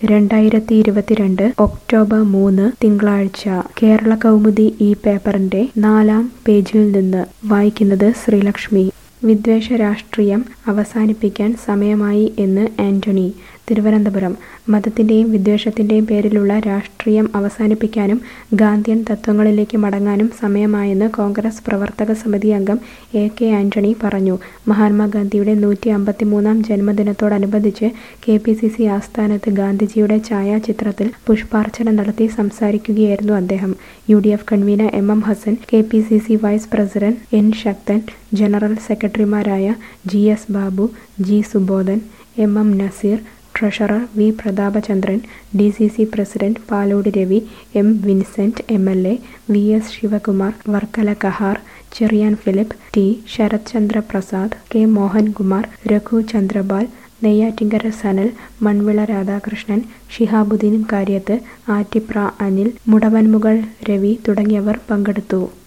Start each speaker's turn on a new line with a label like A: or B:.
A: രണ്ടായിരത്തി ഇരുപത്തിരണ്ട് ഒക്ടോബർ മൂന്ന് തിങ്കളാഴ്ച കേരള കൗമുദി ഈ പേപ്പറിന്റെ നാലാം പേജിൽ നിന്ന് വായിക്കുന്നത് ശ്രീലക്ഷ്മി വിദ്വേഷ രാഷ്ട്രീയം അവസാനിപ്പിക്കാൻ സമയമായി എന്ന് ആന്റണി തിരുവനന്തപുരം മതത്തിന്റെയും വിദ്വേഷത്തിന്റെയും പേരിലുള്ള രാഷ്ട്രീയം അവസാനിപ്പിക്കാനും ഗാന്ധിയൻ തത്വങ്ങളിലേക്ക് മടങ്ങാനും സമയമായെന്ന് കോൺഗ്രസ് പ്രവർത്തക സമിതി അംഗം എ കെ ആന്റണി പറഞ്ഞു മഹാത്മാഗാന്ധിയുടെ നൂറ്റി അമ്പത്തിമൂന്നാം ജന്മദിനത്തോടനുബന്ധിച്ച് കെ പി സി സി ആസ്ഥാനത്ത് ഗാന്ധിജിയുടെ ഛായാചിത്രത്തിൽ പുഷ്പാർച്ചന നടത്തി സംസാരിക്കുകയായിരുന്നു അദ്ദേഹം U D F convener M M Hasan K P C C vice president N Sakthan general സെക്രട്ടറിമാരായ G S Babu G Subodhan M M Nazeer treasurer V Prathapachandran D C C president Palode Ravi M Vincent M L A V S Sivakumar Varkala Kahar Cherian Philip T Sarath Chandra Prasad K Mohankumar Raghu Chandra Pal Neyyattinkara Sanal Manvila Radhakrishnan Shihabuddin Karyath Attipra Anil Mudavanmukal Ravi തുടങ്ങിയവർ പങ്കെടുത്തു